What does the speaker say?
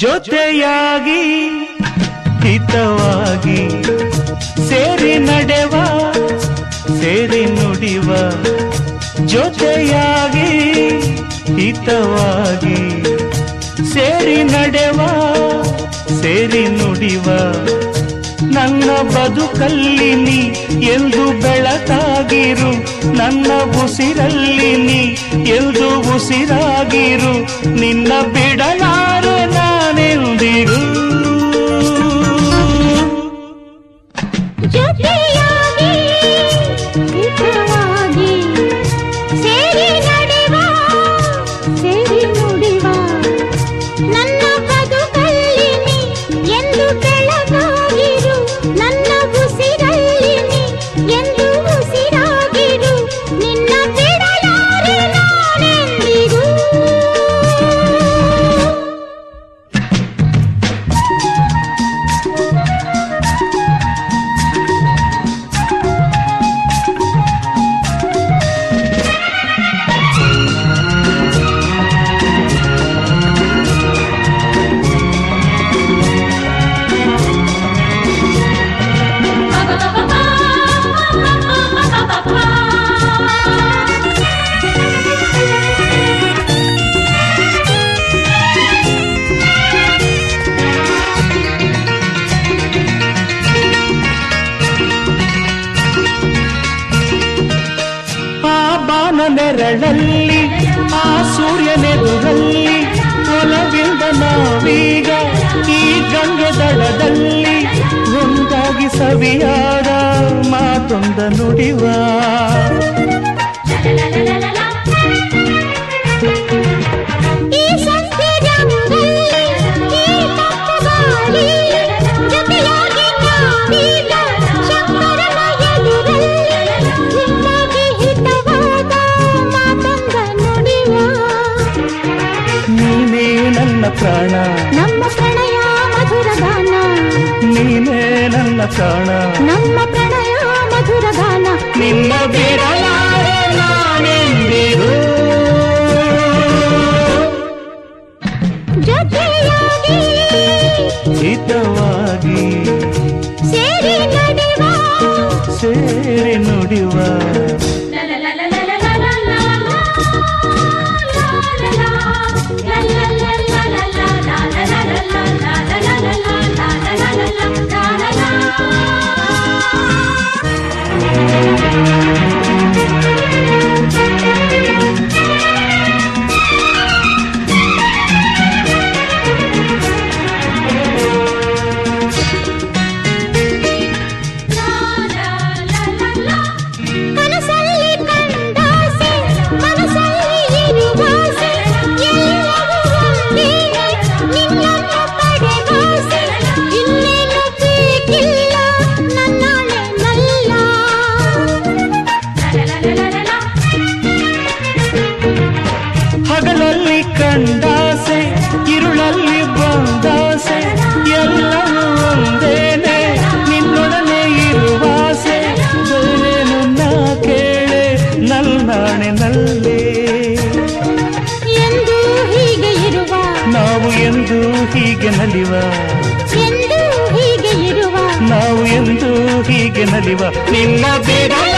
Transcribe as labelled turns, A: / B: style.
A: ಜೊತೆಯಾಗಿ ಹಿತವಾಗಿ ಸೇರಿ ನಡೆವ ಸೇರಿ ನುಡಿವ ಜೊತೆಯಾಗಿ ಹಿತವಾಗಿ ಸೇರಿ ನಡೆವ ಸೇರಿ ನುಡಿವ ನನ್ನ ಬದುಕಲ್ಲಿ ನೀ ಎಂದು ಬೆಳಕಾಗಿರು ನನ್ನ ಉಸಿರಲ್ಲಿ ನೀ ಎಂದು ಉಸಿರಾಗಿರು ನಿನ್ನ ಬಿಡಲಾರೆ ನಾನೆಂದಿರು
B: ಜೊತೆಯಾಗಿ ಹಿತವಾಗಿ ಸೇರಿ ನಡೆವ ಸೇರಿ ನುಡಿವ ನನ್ನ ಬದುಕಲ್ಲಿ ನೀ ಎಂದು ಬೆಳಗಾಗಿರು ನನ್ನ ಉಸಿರಲ್ಲಿ ನೀ ಎಂದು ಉಸಿರಾಗಿರು ನಿನ್ನ ಬಿಡಲಾರೆ ನಾನೆಂದಿಗೂ
A: ಆ ಬಾನ ನೆರಳಲ್ಲಿ ಆ ಸೂರ್ಯನೆದುರಲ್ಲಿ ಒಲವಿಂದ ನಾವೀಗ ಈ ಗಂಗೆ ದಡದಲ್ಲಿ ಒಂದಾಗಿ ಸವಿಯಾದ ಮಾತೊಂದ ನುಡಿವ
B: ಈ ಸಂಸ್ಥೆ ರಂಗಲ್ಲಿ ಈ ತಪ್ಪು ಗಾಳಿ ಜೊತೆಯಾಗಿ ನಾವೀಗ ಶಂಕರನ ಎದುರಲ್ಲಿ ನಿಮ್ಮಾಗಿ ಹಿತವಾದ ಮಾತಂಗ ನುಡಿವ
A: ನೀನೇ ನನ್ನ ಪ್ರಾಣ
B: ನಮ್ಮ ಪ್ರಣಯ ಮಧುರ ಗಾನ
A: ನೀನೇ ನನ್ನ ಪ್ರಾಣ
B: ನಮ್ಮ ಪ್ರಣಯ ಮಧುರ ಗಾನ
A: ನಿನ್ನ ಬಿಡಲಾರೆ ನಾನೆಂದಿರು
B: ಜೊತೆಯಾಗಿ
A: ಹಿತವಾಗಿ
B: ಸೇರಿ ನಡೆವ
A: ಸೇರಿ ನುಡಿವ
B: ಕನಸಲ್ಲಿ ಕಂಡಾಸೆ ಮನಸ್ಸಲ್ಲಿ ಇರುವಾಸೆ ಎಲ್ಲವೂ ಒಂದೇನೆ ನಿನ್ನನ್ನು ಪಡೆವಾಸೆ ಇನ್ನೇನು ಬೇಕಿಲ್ಲ ನನ್ನಾಳೆ ನಲ್ಲ
A: ಹಗಲಲ್ಲಿ ಕಂಡಾಸೆ ಇರುಳಲ್ಲಿ ಬಂದಾಸೆ ಎಲ್ಲವೂ ಒಂದೇನೆ ನಿನ್ನೊಡನೆ ಇರುವಾಸೆ ಬೇರೇನು ನಾ ಕೇಳೆ ನಲ್ಲಾಣೆ ನಲ್ಲೇ
B: ಎಂದು ಹೀಗೆ ಇರುವ
A: ನಾವು ಎಂದು ಹೀಗೆ ನಲಿವ
B: ಎಂದು ಹೀಗೆ ಇರುವ
A: ನಾವು ಎಂದು ಹೀಗೆ ನಲಿವ ನಿನ್ನ ಬಿಡ